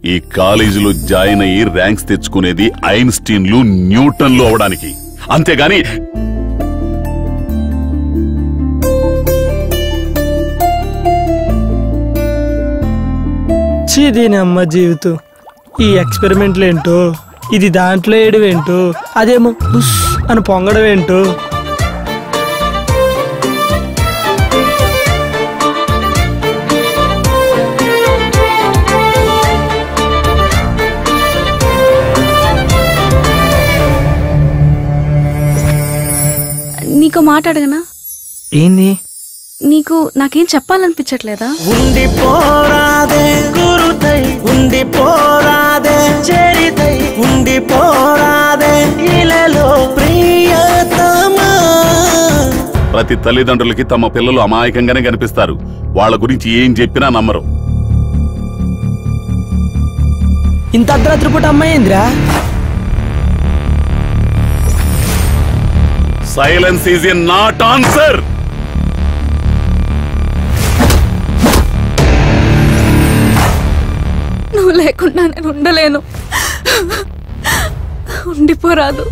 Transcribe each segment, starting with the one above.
ఈ కాలేజీలో జాయిన్ అయ్యి ర్యాంక్స్ తెచ్చుకునేది ఐన్స్టీన్లు న్యూటన్లు అవడానికి అంతేగాని చీ దీని అమ్మ జీవితం ఈ ఎక్స్పెరిమెంట్లు ఏంటో ఇది దాంట్లో వేయడం ఏంటో అదేమో ఉస్ అని పొంగడం ఏంటో నీకు మాట అడగనా ఏంది నీకు నాకేం చెప్పాలనిపించట్లేదా ఉండిపోరాదే గురుతై ఉండిపోరాదే చెరితై ఉండిపోరాదే ఇలలో ప్రియతమా ప్రతి తల్లిదండ్రులకి తమ పిల్లలు అమాయకంగానే కనిపిస్తారు వాళ్ళ గురించి ఏం చెప్పినా నమ్మరు ఇంత అర్ధరాత్రి పూట అమ్మాయి ఏందిరా silence is a not answer నువ్వు లేకుండా నేను ఉండలేను ఉండిపోరాదు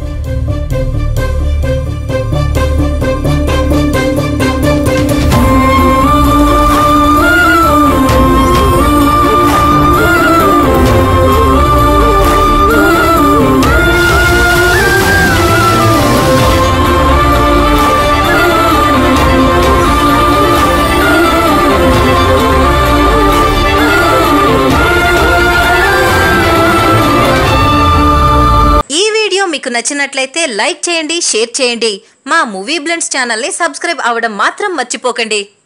ఈ వీడియో మీకు నచ్చినట్లయితే లైక్ చేయండి షేర్ చేయండి మా మూవీ బ్లెండ్స్ ఛానల్ని సబ్స్క్రైబ్ అవ్వడం మాత్రం మర్చిపోకండి